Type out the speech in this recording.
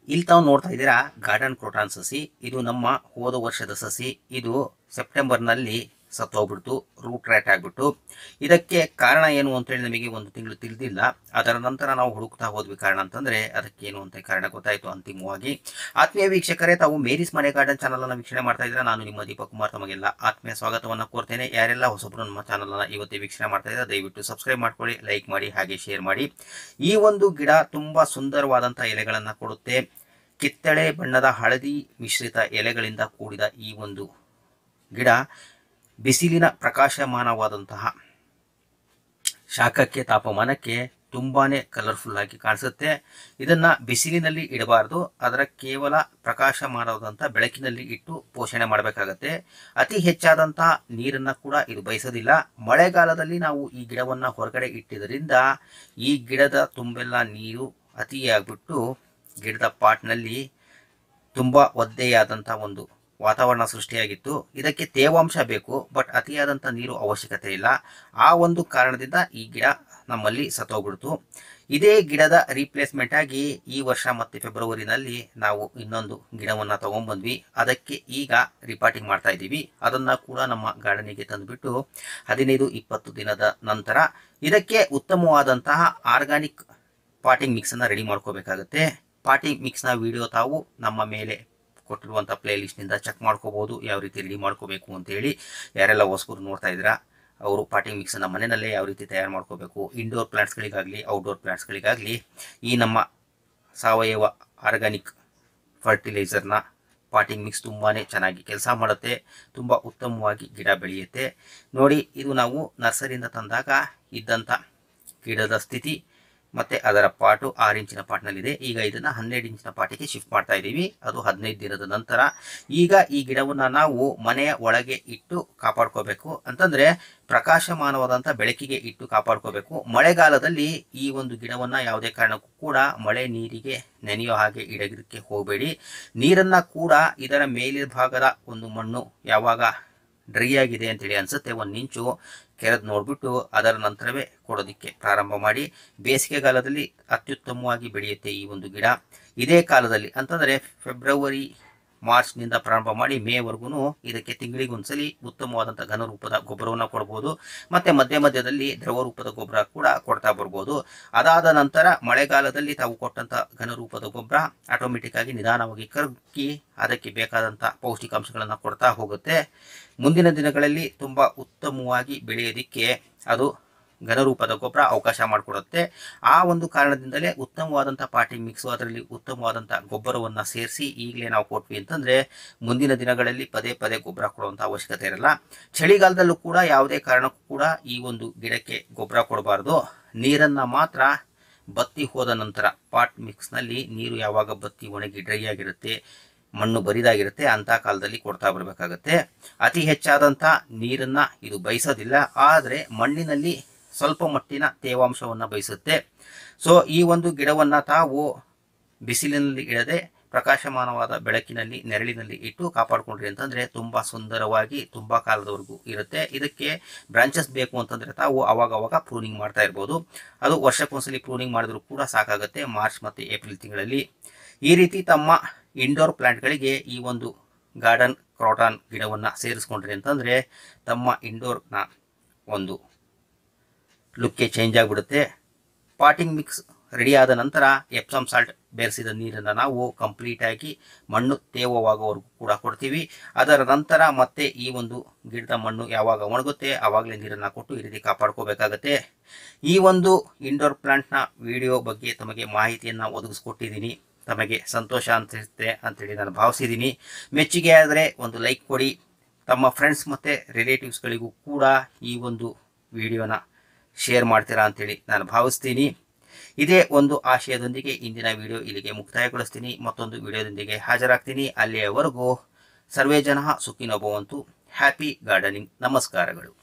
ಇಲ್ಲಿ ತಾವು ನೋಡ್ತಾ ಇದ್ದೀರಾ ಗಾರ್ಡನ್ ಕ್ರೋಟಾನ್ ಸಸಿ ಇದು ನಮ್ಮ ಹೋದ ವರ್ಷದ ಸಸಿ ಇದು ಸೆಪ್ಟೆಂಬರ್ನಲ್ಲಿ ಸತ್ತೋಗ್ಬಿಡ್ತು ರೂಟ್ ರ್ಯಾಟ್ ಆಗಿಬಿಟ್ಟು ಇದಕ್ಕೆ ಕಾರಣ ಏನು ಅಂತೇಳಿ ನಮಗೆ ಒಂದು ತಿಂಗಳು ತಿಳಿದಿಲ್ಲ ಅದರ ನಂತರ ನಾವು ಹುಡುಕ್ತಾ ಹೋದ್ವಿ ಕಾರಣ ಅಂತಂದ್ರೆ ಅದಕ್ಕೆ ಏನು ಅಂತ ಕಾರಣ ಗೊತ್ತಾಯಿತು ಅಂತಿಮವಾಗಿ ಆತ್ಮೀಯ ವೀಕ್ಷಕರೇ ತಾವು ಮೇರಿಸ್ ಮನೆ ಗಾರ್ಡನ್ ಚಾನಲ್ ಅನ್ನು ವೀಕ್ಷಣೆ ಮಾಡ್ತಾ ಇದ್ರೆ ನಾನು ನಿಮ್ಮ ದೀಪಕ್ ಕುಮಾರ್ ತಮಗೆಲ್ಲ ಆತ್ಮೀಯ ಸ್ವಾಗತವನ್ನು ಕೋರ್ತೇನೆ ಯಾರೆಲ್ಲ ಹೊಸಬ್ರು ನಮ್ಮ ಚಾನಲ್ ಅನ್ನ ಇವತ್ತೇ ವೀಕ್ಷಣೆ ಮಾಡ್ತಾ ಇದ್ದಾರೆ ದಯವಿಟ್ಟು ಸಬ್ಸ್ಕ್ರೈಬ್ ಮಾಡ್ಕೊಳ್ಳಿ ಲೈಕ್ ಮಾಡಿ ಹಾಗೆ ಶೇರ್ ಮಾಡಿ ಈ ಒಂದು ಗಿಡ ತುಂಬಾ ಸುಂದರವಾದಂತಹ ಎಲೆಗಳನ್ನು ಕೊಡುತ್ತೆ ಕಿತ್ತಳೆ ಬಣ್ಣದ ಹಳದಿ ಮಿಶ್ರಿತ ಎಲೆಗಳಿಂದ ಕೂಡಿದ ಈ ಒಂದು ಗಿಡ ಬಿಸಿಲಿನ ಪ್ರಕಾಶಮಾನವಾದಂತಹ ಶಾಖಕ್ಕೆ ತಾಪಮಾನಕ್ಕೆ ತುಂಬಾನೇ ಕಲರ್ಫುಲ್ ಆಗಿ ಕಾಣಿಸುತ್ತೆ ಇದನ್ನ ಬಿಸಿಲಿನಲ್ಲಿ ಇಡಬಾರ್ದು ಅದರ ಕೇವಲ ಪ್ರಕಾಶಮಾನವಾದಂಥ ಬೆಳಕಿನಲ್ಲಿ ಇಟ್ಟು ಪೋಷಣೆ ಮಾಡಬೇಕಾಗತ್ತೆ ಅತಿ ಹೆಚ್ಚಾದಂತಹ ನೀರನ್ನ ಕೂಡ ಇದು ಬಯಸೋದಿಲ್ಲ ಮಳೆಗಾಲದಲ್ಲಿ ನಾವು ಈ ಗಿಡವನ್ನ ಹೊರಗಡೆ ಇಟ್ಟಿದ್ದರಿಂದ ಈ ಗಿಡದ ತುಂಬೆಲ್ಲ ನೀರು ಅತಿಯಾಗ್ಬಿಟ್ಟು ಗಿಡದ ಪಾಟ್ನಲ್ಲಿ ತುಂಬಾ ಒದ್ದೆಯಾದಂಥ ಒಂದು ವಾತಾವರಣ ಸೃಷ್ಟಿಯಾಗಿತ್ತು ಇದಕ್ಕೆ ತೇವಾಂಶ ಬೇಕು ಬಟ್ ಅತಿಯಾದಂಥ ನೀರು ಅವಶ್ಯಕತೆ ಇಲ್ಲ ಆ ಒಂದು ಕಾರಣದಿಂದ ಈ ಗಿಡ ನಮ್ಮಲ್ಲಿ ಸತ್ತೋಗ್ಬಿಡ್ತು ಇದೇ ಗಿಡದ ರೀಪ್ಲೇಸ್ಮೆಂಟ್ ಆಗಿ ಈ ವರ್ಷ ಮತ್ತೆ ಫೆಬ್ರವರಿನಲ್ಲಿ ನಾವು ಇನ್ನೊಂದು ಗಿಡವನ್ನು ತಗೊಂಡ್ಬಂದ್ವಿ ಅದಕ್ಕೆ ಈಗ ರಿಪಾರ್ಟಿಂಗ್ ಮಾಡ್ತಾ ಇದ್ದೀವಿ ಅದನ್ನ ಕೂಡ ನಮ್ಮ ಗಾರ್ಡನಿಗೆ ತಂದುಬಿಟ್ಟು ಹದಿನೈದು ಇಪ್ಪತ್ತು ದಿನದ ನಂತರ ಇದಕ್ಕೆ ಉತ್ತಮವಾದಂತಹ ಆರ್ಗಾನಿಕ್ ಪಾಟಿಂಗ್ ಮಿಕ್ಸನ್ನು ರೆಡಿ ಮಾಡ್ಕೋಬೇಕಾಗತ್ತೆ ಪಾಟಿಂಗ್ ಮಿಕ್ಸ್ನ ವಿಡಿಯೋ ತಾವು ನಮ್ಮ ಮೇಲೆ ಕೊಟ್ಟಿರುವಂಥ ಪ್ಲೇ ಲಿಸ್ಟ್ನಿಂದ ಚೆಕ್ ಮಾಡ್ಕೋಬೋದು ಯಾವ ರೀತಿ ರೆಡಿ ಮಾಡ್ಕೋಬೇಕು ಅಂತೇಳಿ ಯಾರೆಲ್ಲ ಹೊಸಬರು ನೋಡ್ತಾ ಇದ್ದೀರಾ ಅವರು ಪಾಟಿಂಗ್ ಮಿಕ್ಸನ್ನು ಮನೆಯಲ್ಲೇ ಯಾವ ರೀತಿ ತಯಾರು ಮಾಡ್ಕೋಬೇಕು ಇಂಡೋರ್ ಪ್ಲಾಂಟ್ಸ್ಗಳಿಗಾಗಲಿ ಔಟ್ಡೋರ್ ಪ್ಲಾಂಟ್ಸ್ಗಳಿಗಾಗಲಿ ಈ ನಮ್ಮ ಸಾವಯವ ಆರ್ಗಾನಿಕ್ ಫರ್ಟಿಲೈಸರ್ನ ಪಾಟಿಂಗ್ ಮಿಕ್ಸ್ ತುಂಬಾ ಚೆನ್ನಾಗಿ ಕೆಲಸ ಮಾಡುತ್ತೆ ತುಂಬ ಉತ್ತಮವಾಗಿ ಗಿಡ ಬೆಳೆಯುತ್ತೆ ನೋಡಿ ಇದು ನಾವು ನರ್ಸರಿಯಿಂದ ತಂದಾಗ ಇದ್ದಂಥ ಗಿಡದ ಸ್ಥಿತಿ ಮತ್ತೆ ಅದರ ಪಾಟು ಆರು ಇಂಚಿನ ಪಾಟ್ನಲ್ಲಿದೆ ಈಗ ಇದನ್ನ ಹನ್ನೆರಡು ಇಂಚಿನ ಪಾಟಿಗೆ ಶಿಫ್ಟ್ ಮಾಡ್ತಾ ಇದ್ದೀವಿ ಅದು ಹದಿನೈದು ದಿನದ ನಂತರ ಈಗ ಈ ಗಿಡವನ್ನ ನಾವು ಮನೆಯ ಒಳಗೆ ಇಟ್ಟು ಕಾಪಾಡ್ಕೋಬೇಕು ಅಂತಂದ್ರೆ ಪ್ರಕಾಶಮಾನವಾದಂಥ ಬೆಳಕಿಗೆ ಇಟ್ಟು ಕಾಪಾಡ್ಕೋಬೇಕು ಮಳೆಗಾಲದಲ್ಲಿ ಈ ಒಂದು ಗಿಡವನ್ನ ಯಾವುದೇ ಕಾರಣಕ್ಕೂ ಕೂಡ ಮಳೆ ನೀರಿಗೆ ನೆನೆಯೋ ಹಾಗೆ ಇಡಗಿರಕ್ಕೆ ಹೋಗಬೇಡಿ ನೀರನ್ನ ಕೂಡ ಇದರ ಮೇಲ್ಭಾಗದ ಒಂದು ಮಣ್ಣು ಯಾವಾಗ ಡ್ರೈ ಆಗಿದೆ ಅಂತೇಳಿ ಅನ್ಸುತ್ತೆ ಒಂದು ಇಂಚು ಕೆರೆದು ನೋಡ್ಬಿಟ್ಟು ಅದರ ನಂತರವೇ ಕೊಡೋದಕ್ಕೆ ಪ್ರಾರಂಭ ಮಾಡಿ ಬೇಸಿಗೆಗಾಲದಲ್ಲಿ ಅತ್ಯುತ್ತಮವಾಗಿ ಬೆಳೆಯುತ್ತೆ ಈ ಒಂದು ಗಿಡ ಇದೇ ಕಾಲದಲ್ಲಿ ಅಂತಂದರೆ ಫೆಬ್ರವರಿ ಮಾರ್ಚ್ನಿಂದ ಪ್ರಾರಂಭ ಮಾಡಿ ಮೇವರೆಗೂ ಇದಕ್ಕೆ ತಿಂಗಳಿಗೊಂದ್ಸಲಿ ಉತ್ತಮವಾದಂಥ ಘನರೂಪದ ಗೊಬ್ಬರವನ್ನು ಕೊಡ್ಬೋದು ಮತ್ತು ಮಧ್ಯ ಮಧ್ಯದಲ್ಲಿ ದ್ರವ ರೂಪದ ಗೊಬ್ಬರ ಕೂಡ ಕೊಡ್ತಾ ಬರ್ಬೋದು ಅದಾದ ನಂತರ ಮಳೆಗಾಲದಲ್ಲಿ ತಾವು ಕೊಟ್ಟಂಥ ಘನರೂಪದ ಗೊಬ್ಬರ ಆಟೋಮೆಟಿಕ್ ಆಗಿ ನಿಧಾನವಾಗಿ ಕರಗಿ ಅದಕ್ಕೆ ಬೇಕಾದಂಥ ಪೌಷ್ಟಿಕಾಂಶಗಳನ್ನು ಕೊಡ್ತಾ ಹೋಗುತ್ತೆ ಮುಂದಿನ ದಿನಗಳಲ್ಲಿ ತುಂಬ ಉತ್ತಮವಾಗಿ ಬೆಳೆಯೋದಕ್ಕೆ ಅದು ಘನರೂಪದ ಗೊಬ್ಬರ ಅವಕಾಶ ಮಾಡಿಕೊಡುತ್ತೆ ಆ ಒಂದು ಕಾರಣದಿಂದಲೇ ಉತ್ತಮವಾದಂಥ ಪಾಟಿ ಮಿಕ್ಸು ಅದರಲ್ಲಿ ಉತ್ತಮವಾದಂಥ ಗೊಬ್ಬರವನ್ನು ಸೇರಿಸಿ ಈಗಲೇ ನಾವು ಕೊಟ್ವಿ ಅಂತಂದರೆ ಮುಂದಿನ ದಿನಗಳಲ್ಲಿ ಪದೇ ಪದೇ ಗೊಬ್ಬರ ಕೊಡುವಂಥ ಅವಶ್ಯಕತೆ ಇರಲ್ಲ ಚಳಿಗಾಲದಲ್ಲೂ ಕೂಡ ಯಾವುದೇ ಕಾರಣಕ್ಕೂ ಕೂಡ ಈ ಒಂದು ಗಿಡಕ್ಕೆ ಗೊಬ್ಬರ ಕೊಡಬಾರ್ದು ನೀರನ್ನು ಮಾತ್ರ ಬತ್ತಿ ಹೋದ ನಂತರ ಪಾಟ್ ಮಿಕ್ಸ್ನಲ್ಲಿ ನೀರು ಯಾವಾಗ ಬತ್ತಿ ಒಣಗಿ ಡ್ರೈ ಆಗಿರುತ್ತೆ ಮಣ್ಣು ಬರಿದಾಗಿರುತ್ತೆ ಅಂಥ ಕಾಲದಲ್ಲಿ ಕೊಡ್ತಾ ಬರಬೇಕಾಗತ್ತೆ ಅತಿ ಹೆಚ್ಚಾದಂಥ ನೀರನ್ನು ಇದು ಬಯಸೋದಿಲ್ಲ ಆದರೆ ಮಣ್ಣಿನಲ್ಲಿ ಸ್ವಲ್ಪ ಮಟ್ಟಿನ ತೇವಾಂಶವನ್ನು ಬಯಸುತ್ತೆ ಸೊ ಈ ಒಂದು ಗಿಡವನ್ನು ತಾವು ಬಿಸಿಲಿನಲ್ಲಿ ಇಡದೆ ಪ್ರಕಾಶಮಾನವಾದ ಬೆಳಕಿನಲ್ಲಿ ನೆರಳಿನಲ್ಲಿ ಇಟ್ಟು ಕಾಪಾಡ್ಕೊಂಡ್ರಿ ಅಂತಂದರೆ ತುಂಬ ಸುಂದರವಾಗಿ ತುಂಬ ಕಾಲದವರೆಗೂ ಇರುತ್ತೆ ಇದಕ್ಕೆ ಬ್ರಾಂಚಸ್ ಬೇಕು ಅಂತಂದರೆ ತಾವು ಅವಾಗ ಅವಾಗ ಪ್ರೂನಿಂಗ್ ಮಾಡ್ತಾ ಇರ್ಬೋದು ಅದು ವರ್ಷಕ್ಕೊಂದ್ಸಲಿ ಪ್ರೂನಿಂಗ್ ಮಾಡಿದ್ರು ಕೂಡ ಸಾಕಾಗುತ್ತೆ ಮಾರ್ಚ್ ಮತ್ತು ಏಪ್ರಿಲ್ ತಿಂಗಳಲ್ಲಿ ಈ ರೀತಿ ತಮ್ಮ ಇಂಡೋರ್ ಪ್ಲಾಂಟ್ಗಳಿಗೆ ಈ ಒಂದು ಗಾರ್ಡನ್ ಕ್ರಾಟಾನ್ ಗಿಡವನ್ನು ಸೇರಿಸ್ಕೊಂಡ್ರಿ ಅಂತಂದರೆ ತಮ್ಮ ಇಂಡೋರ್ನ ಒಂದು ಲುಕ್ಕೆ ಚೇಂಜ್ ಆಗಿಬಿಡುತ್ತೆ ಪಾಟಿಂಗ್ ಮಿಕ್ಸ್ ರೆಡಿ ಆದ ನಂತರ ಎಪ್ಸಮ್ ಸಾಲ್ಟ್ ಬೆರೆಸಿದ ನೀರನ್ನು ನಾವು ಕಂಪ್ಲೀಟಾಗಿ ಮಣ್ಣು ತೇವವಾಗುವವರೆಗೂ ಕೂಡ ಕೊಡ್ತೀವಿ ಅದರ ನಂತರ ಮತ್ತೆ ಈ ಒಂದು ಗಿಡದ ಮಣ್ಣು ಯಾವಾಗ ಒಣಗುತ್ತೆ ಆವಾಗಲೇ ನೀರನ್ನು ಕೊಟ್ಟು ಈ ರೀತಿ ಕಾಪಾಡ್ಕೋಬೇಕಾಗತ್ತೆ ಈ ಒಂದು ಇಂಡೋರ್ ಪ್ಲಾಂಟ್ನ ವಿಡಿಯೋ ಬಗ್ಗೆ ತಮಗೆ ಮಾಹಿತಿಯನ್ನು ಒದಗಿಸ್ಕೊಟ್ಟಿದ್ದೀನಿ ತಮಗೆ ಸಂತೋಷ ಅನಿಸುತ್ತೆ ಅಂತೇಳಿ ನಾನು ಭಾವಿಸಿದ್ದೀನಿ ಮೆಚ್ಚುಗೆ ಆದರೆ ಒಂದು ಲೈಕ್ ಕೊಡಿ ತಮ್ಮ ಫ್ರೆಂಡ್ಸ್ ಮತ್ತು ರಿಲೇಟಿವ್ಸ್ಗಳಿಗೂ ಕೂಡ ಈ ಒಂದು ವಿಡಿಯೋನ ಶೇರ್ ಮಾಡ್ತೀರಾ ಅಂತೇಳಿ ನಾನು ಭಾವಿಸ್ತೀನಿ ಇದೇ ಒಂದು ಆಶಯದೊಂದಿಗೆ ಇಂದಿನ ವಿಡಿಯೋ ಇಲ್ಲಿಗೆ ಮುಕ್ತಾಯಗೊಳಿಸ್ತೀನಿ ಮತ್ತೊಂದು ವಿಡಿಯೋದೊಂದಿಗೆ ಹಾಜರಾಗ್ತೀನಿ ಅಲ್ಲಿಯವರೆಗೂ ಸರ್ವೇ ಜನ ಸುಖಿನೋ ಭವಂತು ಹ್ಯಾಪಿ ಗಾರ್ಡನಿಂಗ್ ನಮಸ್ಕಾರಗಳು